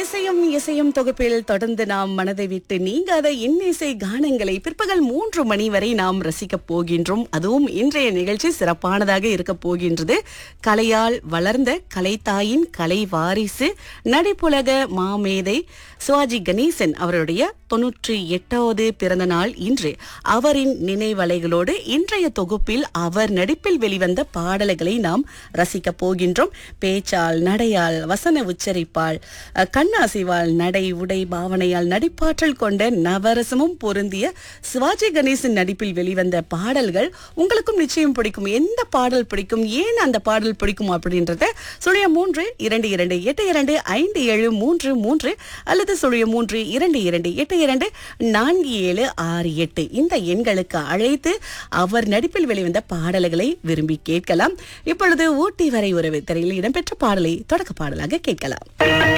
இசையும் இசையும் தொகுப்பில் தொடர்ந்து நாம் மனதை விட்டு நீங்காத இன்னிசை கானங்களை பிற்பகல் மூன்று மணி வரை நாம் ரசிக்கப் போகின்றோம் அதுவும் இன்றைய நிகழ்ச்சி சிறப்பானதாக இருக்க போகின்றது கலையால் வளர்ந்த கலைத்தாயின் கலை வாரிசு நடிப்புலக மாமேதை சிவாஜி கணேசன் அவருடைய தொன்னூற்றி எட்டாவது பிறந்த நாள் இன்று அவரின் நினைவலைகளோடு இன்றைய தொகுப்பில் அவர் நடிப்பில் வெளிவந்த பாடல்களை நாம் ரசிக்கப் போகின்றோம் பேச்சால் நடையால் வசன உச்சரிப்பால் அஹ், கண்ணாசிவால் நடை உடை பாவனையால் நடிப்பாற்றல் கொண்ட நவரசமும் பொருந்திய சிவாஜி கணேசன் நடிப்பில் வெளிவந்த பாடல்கள் உங்களுக்கும் நிச்சயம் பிடிக்கும் எந்த பாடல் பிடிக்கும் ஏன் அந்த பாடல் பிடிக்கும் அப்படின்றத சுழிய மூன்று இரண்டு இரண்டு எட்டு இரண்டு ஐந்து ஏழு மூன்று மூன்று அல்லது சுழிய மூன்று இரண்டு இரண்டு எட்டு இரண்டு நான்கு ஏழு ஆறு எட்டு இந்த எண்களுக்கு அழைத்து அவர் நடிப்பில் வெளிவந்த பாடல்களை விரும்பி கேட்கலாம் இப்பொழுது ஊட்டி வரை உறவு திரையில் இடம்பெற்ற பாடலை தொடக்க பாடலாக கேட்கலாம்